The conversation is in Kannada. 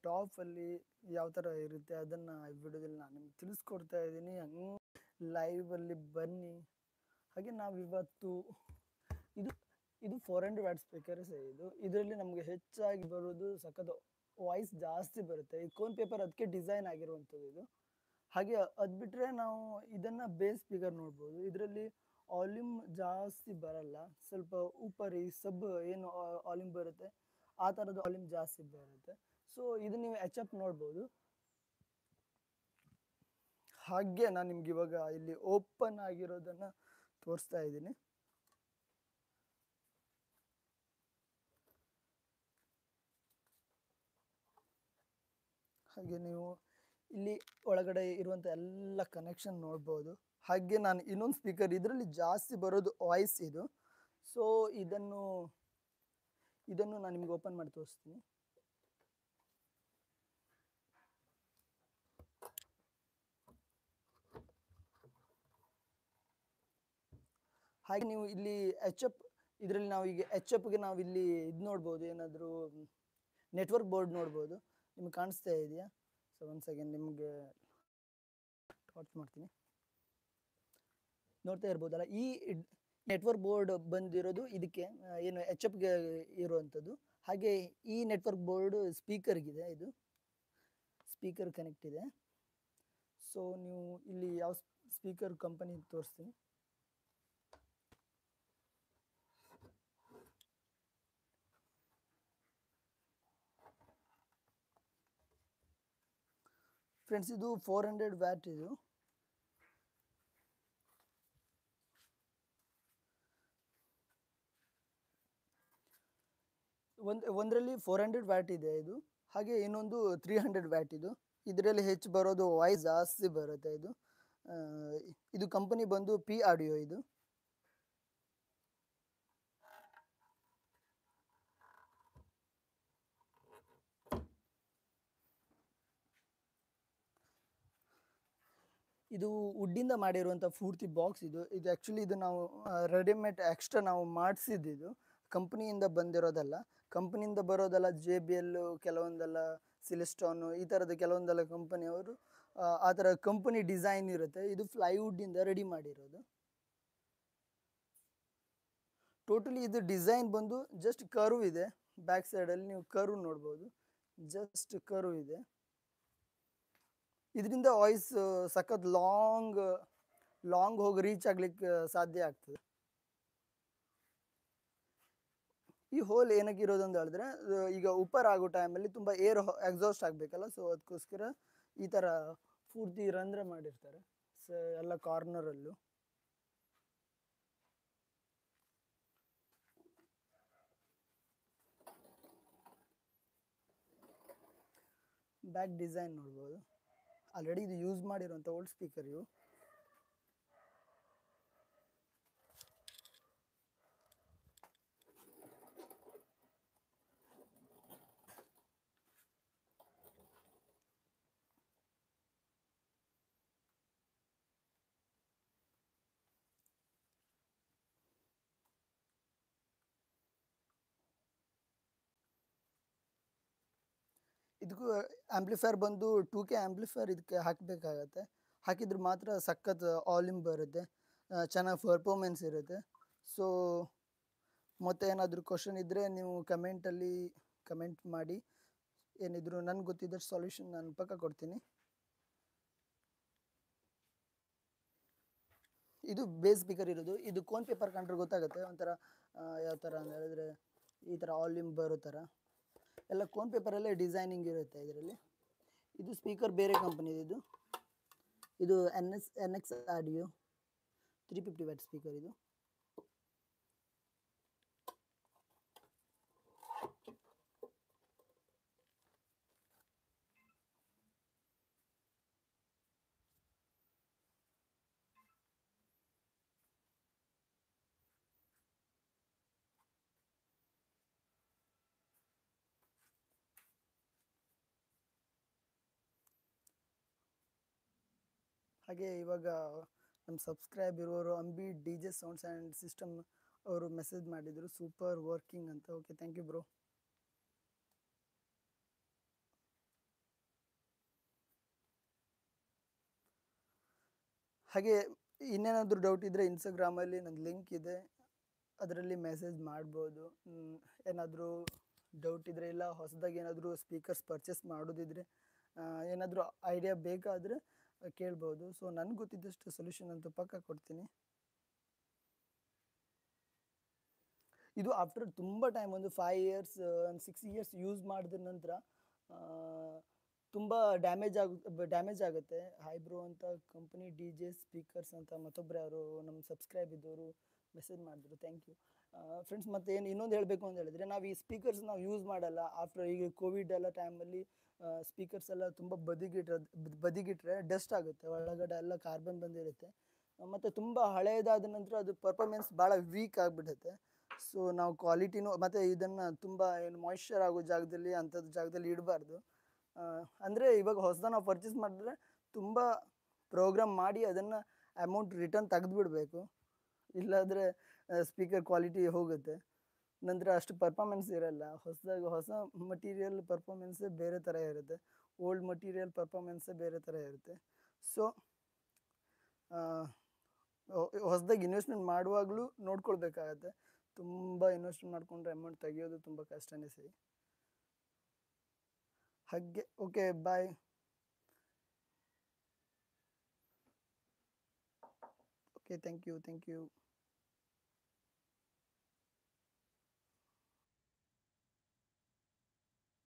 ಟಾಪಲ್ಲಿ ಯಾವ ಥರ ಇರುತ್ತೆ ಅದನ್ನು ವಿಡಿಯೋದಲ್ಲಿ ನಾನು ನಿಮ್ಗೆ ತಿಳಿಸ್ಕೊಡ್ತಾ ಇದ್ದೀನಿ ಹಂಗೆ ಲೈವಲ್ಲಿ ಬನ್ನಿ ಹಾಗೆ ನಾವಿವತ್ತು ಇದು ಇದು ಫೋರ್ ಹಂಡ್ರೆಡ್ ವ್ಯಾಟ್ ಸ್ಪೀಕರ್ಸ್ ಇದು ಇದರಲ್ಲಿ ನಮಗೆ ಹೆಚ್ಚಾಗಿ ಬರೋದು ಸಖತ್ ವಾಯ್ಸ್ ಜಾಸ್ತಿ ಬರುತ್ತೆ ಈ ಕೋನ್ ಪೇಪರ್ ಅದಕ್ಕೆ ಡಿಸೈನ್ ಆಗಿರುವಂಥದ್ದು ಇದು ಹಾಗೆ ಅದು ಬಿಟ್ಟರೆ ನಾವು ಇದನ್ನು ಬೇಸ್ ಸ್ಪೀಕರ್ ನೋಡ್ಬೋದು ಇದರಲ್ಲಿ ವಾಲ್ಯೂಮ್ ಜಾಸ್ತಿ ಬರಲ್ಲ ಸ್ವಲ್ಪ ಉಪರಿ ಸಬ್ ಏನು ವಾಲ್ಯೂಮ್ ಬರುತ್ತೆ ಆ ಥರದ ವಾಲ್ಯೂಮ್ ಜಾಸ್ತಿ ಬರುತ್ತೆ ಸೊ ಇದು ನೀವು ಎಚ್ ಅಪ್ ನೋಡ್ಬೋದು ಹಾಗೆ ನಾನು ನಿಮ್ಗೆ ಇವಾಗ ಇಲ್ಲಿ ಓಪನ್ ಆಗಿರೋದನ್ನು ತೋರಿಸ್ತಾ ಇದ್ದೀನಿ ಹಾಗೆ ನೀವು ಇಲ್ಲಿ ಒಳಗಡೆ ಇರುವಂಥ ಎಲ್ಲ ಕನೆಕ್ಷನ್ ನೋಡ್ಬೋದು ಹಾಗೆ ನಾನು ಇನ್ನೊಂದು ಸ್ಪೀಕರ್ ಇದರಲ್ಲಿ ಜಾಸ್ತಿ ಬರೋದು ವಾಯ್ಸ್ ಇದು ಸೊ ಇದನ್ನು ಇದನ್ನು ನಾನು ನಿಮ್ಗೆ ಓಪನ್ ಮಾಡಿ ತೋರಿಸ್ತೀನಿ ಹಾಗೆ ನೀವು ಇಲ್ಲಿ ಎಚ್ ಎಪ್ ಇದರಲ್ಲಿ ನಾವು ಈಗ ಎಚ್ ಎಪ್ಗೆ ನಾವು ಇಲ್ಲಿ ಇದು ನೋಡ್ಬೋದು ಏನಾದರೂ ನೆಟ್ವರ್ಕ್ ಬೋರ್ಡ್ ನೋಡ್ಬೋದು ನಿಮ್ಗೆ ಕಾಣಿಸ್ತಾ ಇದೆಯಾ ಸೊ ಒಂದು ಸೆಕೆಂಡ್ ನಿಮಗೆ ಟಾರ್ಚ್ ಮಾಡ್ತೀನಿ ನೋಡ್ತಾ ಇರ್ಬೋದಲ್ಲ ಈ ನೆಟ್ವರ್ಕ್ ಬೋರ್ಡ್ ಬಂದಿರೋದು ಇದಕ್ಕೆ ಆ, ಏನು ಎಚ್ ಎಪ್ಗೆ ಇರುವಂಥದ್ದು ಹಾಗೆ ಈ ನೆಟ್ವರ್ಕ್ ಬೋರ್ಡ್ ಸ್ಪೀಕರ್ಗಿದೆ ಇದು ಸ್ಪೀಕರ್ ಕನೆಕ್ಟ್ ಇದೆ ಸೊ ನೀವು ಇಲ್ಲಿ ಯಾವ ಸ್ಪೀಕರ್ ಕಂಪನಿ ತೋರಿಸ್ತೀನಿ ಫ್ರೆಂಡ್ಸ್ ಇದು ಫೋರ್ ಹಂಡ್ರೆಡ್ ವ್ಯಾಟ್ ಇದು ಒಂದು ಒಂದರಲ್ಲಿ ಫೋರ್ ಹಂಡ್ರೆಡ್ ವ್ಯಾಟ್ ಇದೆ ಇದು ಹಾಗೆ ಇನ್ನೊಂದು ತ್ರೀ ಹಂಡ್ರೆಡ್ ವ್ಯಾಟ್ ಇದು ಇದರಲ್ಲಿ ಹೆಚ್ಚು ಬರೋದು ವಾಯ್ಸ್ ಜಾಸ್ತಿ ಬರುತ್ತೆ ಇದು ಆ, ಇದು ಕಂಪನಿ ಬಂದು ಪಿ ಆಡಿಯೋ ಇದು ಇದು ವುಡ್ಡಿಂದ ಮಾಡಿರುವಂಥ ಪೂರ್ತಿ ಬಾಕ್ಸ್ ಇದು ಇದು ಆ್ಯಕ್ಚುಲಿ ಇದು ನಾವು ರೆಡಿಮೇಡ್ ಎಕ್ಸ್ಟ್ರಾ ನಾವು ಮಾಡಿಸಿದ್ದು ಇದು ಕಂಪ್ನಿಯಿಂದ ಬಂದಿರೋದಲ್ಲ ಕಂಪ್ನಿಯಿಂದ ಬರೋದೆಲ್ಲ ಜೆ ಬಿ ಎಲ್ಲು ಕೆಲವೊಂದೆಲ್ಲ ಸಿಲಿಸ್ಟಾನು ಈ ಥರದ ಕೆಲವೊಂದೆಲ್ಲ ಕಂಪನಿಯವರು ಆ ಥರ ಕಂಪನಿ ಡಿಸೈನ್ ಇರುತ್ತೆ ಇದು ಫ್ಲೈವುಡ್ಡಿಂದ ರೆಡಿ ಮಾಡಿರೋದು ಟೋಟಲಿ ಇದು ಡಿಸೈನ್ ಬಂದು ಜಸ್ಟ್ ಕರ್ವ್ ಇದೆ ಬ್ಯಾಕ್ ಸೈಡಲ್ಲಿ ನೀವು ಕರ್ವ್ ನೋಡ್ಬೋದು ಜಸ್ಟ್ ಕರ್ವ್ ಇದೆ ಇದರಿಂದ ವಾಯ್ಸ್ ಸಖತ್ ಲಾಂಗ್ ಲಾಂಗ್ ಹೋಗಿ ರೀಚ್ ಆಗ್ಲಿಕ್ಕೆ ಸಾಧ್ಯ ಆಗ್ತದೆ ಈ ಹೋಲ್ ಏನಕ್ಕೆ ಇರೋದು ಅಂತ ಹೇಳಿದ್ರೆ ಅದು ಈಗ ಉಪ್ಪರ್ ಆಗೋ ಟೈಮಲ್ಲಿ ತುಂಬ ಏರ್ ಎಕ್ಸಾಸ್ಟ್ ಆಗಬೇಕಲ್ಲ ಸೊ ಅದಕ್ಕೋಸ್ಕರ ಈ ಥರ ಪೂರ್ತಿ ರಂಧ್ರ ಮಾಡಿರ್ತಾರೆ ಸೊ ಎಲ್ಲ ಕಾರ್ನರಲ್ಲೂ ಬ್ಯಾಕ್ ಡಿಸೈನ್ ನೋಡ್ಬೋದು ಆಲ್ರೆಡಿ ಇದು ಯೂಸ್ ಮಾಡಿರೋಂಥ ಓಲ್ಡ್ ಸ್ಪೀಕರ್ ಇವು ಇದಕ್ಕೂ ಆಂಪ್ಲಿಫೈರ್ ಬಂದು ಟೂ ಕೆ ಆಂಪ್ಲಿಫೈರ್ ಇದಕ್ಕೆ ಹಾಕಬೇಕಾಗತ್ತೆ ಹಾಕಿದ್ರೆ ಮಾತ್ರ ಸಖತ್ ವಾಲ್ಯೂಮ್ ಬರುತ್ತೆ ಚೆನ್ನಾಗಿ ಪರ್ಫಾರ್ಮೆನ್ಸ್ ಇರುತ್ತೆ ಸೊ ಮತ್ತೆ ಏನಾದರೂ ಕ್ವಶನ್ ಇದ್ದರೆ ನೀವು ಕಮೆಂಟಲ್ಲಿ ಕಮೆಂಟ್ ಮಾಡಿ ಏನಿದ್ರು ನನಗೆ ಗೊತ್ತಿದ್ದ ಸಾಲ್ಯೂಷನ್ ನಾನು ಪಕ್ಕ ಕೊಡ್ತೀನಿ ಇದು ಬೇಸ್ ಸ್ಪೀಕರ್ ಇರೋದು ಇದು ಕೋನ್ ಪೇಪರ್ ಕಂಡ್ರೆ ಗೊತ್ತಾಗುತ್ತೆ ಒಂಥರ ಯಾವ ಥರ ಅಂತ ಹೇಳಿದ್ರೆ ಈ ಥರ ವಾಲ್ಯೂಮ್ ಬರೋ ಥರ ಎಲ್ಲ ಕೋನ್ ಪೇಪರಲ್ಲೇ ಡಿಸೈನಿಂಗ್ ಇರುತ್ತೆ ಇದರಲ್ಲಿ ಇದು ಸ್ಪೀಕರ್ ಬೇರೆ ಕಂಪನಿದು ಇದು ಇದು N S N X audio three fifty watt speaker ಇದು ಹಾಗೆ ಇವಾಗ ನಮ್ಮ ಸಬ್ಸ್ಕ್ರೈಬ್ ಇರೋರು Ambi D J sounds and system ಅವರು ಮೆಸೇಜ್ ಮಾಡಿದರು ಸೂಪರ್ ವರ್ಕಿಂಗ್ ಅಂತ ಓಕೆ ಥ್ಯಾಂಕ್ ಯು ಬ್ರೋ ಹಾಗೆ ಇನ್ನೇನಾದರೂ ಡೌಟ್ ಇದ್ದರೆ ಇನ್ಸ್ಟಾಗ್ರಾಮಲ್ಲಿ ನನ್ನ ಲಿಂಕ್ ಇದೆ ಅದರಲ್ಲಿ ಮೆಸೇಜ್ ಮಾಡ್ಬೋದು ಏನಾದರೂ ಡೌಟ್ ಇದ್ದರೆ ಇಲ್ಲ ಹೊಸದಾಗಿ ಏನಾದರೂ ಸ್ಪೀಕರ್ಸ್ ಪರ್ಚೇಸ್ ಮಾಡೋದಿದ್ರೆ ಏನಾದರೂ ಐಡಿಯಾ ಬೇಕಾದರೆ ಕೇಳ್ಬೋದು ಸೊ ನನಗೆ ಗೊತ್ತಿದ್ದಷ್ಟು ಸೊಲ್ಯೂಷನ್ ಅಂತೂ ಪಕ್ಕ ಕೊಡ್ತೀನಿ ಇದು ಆಫ್ಟರ್ ತುಂಬ ಟೈಮ್ ಒಂದು ಫೈವ್ ಇಯರ್ಸ್ ಒಂದು ಸಿಕ್ಸ್ ಇಯರ್ಸ್ ಯೂಸ್ ಮಾಡಿದ ನಂತರ ತುಂಬ ಡ್ಯಾಮೇಜ್ ಆಗು ಡ್ಯಾಮೇಜ್ ಆಗುತ್ತೆ ಹೈಬ್ರೋ ಅಂತ ಕಂಪನಿ ಡಿ ಜೆ ಸ್ಪೀಕರ್ಸ್ ಅಂತ ಮತ್ತೊಬ್ಬರು ಯಾರು ನಮ್ಮ ಸಬ್ಸ್ಕ್ರೈಬ್ ಇದ್ದವರು ಮೆಸೇಜ್ ಮಾಡಿದ್ರು ಥ್ಯಾಂಕ್ ಯು ಫ್ರೆಂಡ್ಸ್ ಮತ್ತೆ ಏನು ಇನ್ನೊಂದು ಹೇಳಬೇಕು ಅಂತ ಹೇಳಿದ್ರೆ ನಾವು ಈ ಸ್ಪೀಕರ್ಸ್ ನಾವು ಯೂಸ್ ಮಾಡಲ್ಲ ಆಫ್ಟರ್ ಈಗ ಕೋವಿಡ್ ಎಲ್ಲ ಟೈಮಲ್ಲಿ ಸ್ಪೀಕರ್ಸ್ ಎಲ್ಲ ತುಂಬ ಬದಿಗಿಟ್ರೆ ಬದಿಗಿಟ್ರೆ ಡಸ್ಟ್ ಆಗುತ್ತೆ ಒಳಗಡೆ ಎಲ್ಲ ಕಾರ್ಬನ್ ಬಂದಿರುತ್ತೆ ಮತ್ತು ತುಂಬ ಹಳೆಯದಾದ ನಂತರ ಅದು ಪರ್ಫಾರ್ಮೆನ್ಸ್ ಭಾಳ ವೀಕ್ ಆಗಿಬಿಡುತ್ತೆ ಸೊ ನಾವು ಕ್ವಾಲಿಟಿನೂ ಮತ್ತು ಇದನ್ನು ತುಂಬ ಏನು ಮಾಯ್ಶ್ಚರ್ ಆಗೋ ಜಾಗದಲ್ಲಿ ಅಂಥದ್ದು ಜಾಗದಲ್ಲಿ ಇಡಬಾರ್ದು ಅಂದರೆ ಇವಾಗ ಹೊಸದ ನಾವು ಪರ್ಚೇಸ್ ಮಾಡಿದ್ರೆ ತುಂಬ ಪ್ರೋಗ್ರಾಮ್ ಮಾಡಿ ಅದನ್ನು ಅಮೌಂಟ್ ರಿಟರ್ನ್ ತೆಗೆದುಬಿಡ್ಬೇಕು ಇಲ್ಲಾಂದರೆ ಸ್ಪೀಕರ್ ಕ್ವಾಲಿಟಿ ಹೋಗುತ್ತೆ ನಂತರ ಅಷ್ಟು ಪರ್ಫಾಮೆನ್ಸ್ ಇರಲ್ಲ ಹೊಸದಾಗಿ ಹೊಸ ಮಟೀರಿಯಲ್ ಪರ್ಫಾಮೆನ್ಸೇ ಬೇರೆ ಥರ ಇರುತ್ತೆ ಓಲ್ಡ್ ಮಟೀರಿಯಲ್ ಪರ್ಫಾಮೆನ್ಸೇ ಬೇರೆ ಥರ ಇರುತ್ತೆ ಸೊ ಹೊಸದಾಗಿ ಇನ್ವೆಸ್ಟ್ಮೆಂಟ್ ಮಾಡುವಾಗಲೂ ನೋಡ್ಕೊಳ್ಬೇಕಾಗತ್ತೆ ತುಂಬ ಇನ್ವೆಸ್ಟ್ ಮಾಡಿಕೊಂಡ್ರೆ ಅಮೌಂಟ್ ತೆಗಿಯೋದು ತುಂಬ ಕಷ್ಟನೇ ಸರಿ ಹಾಗೆ okay bye okay thank you thank you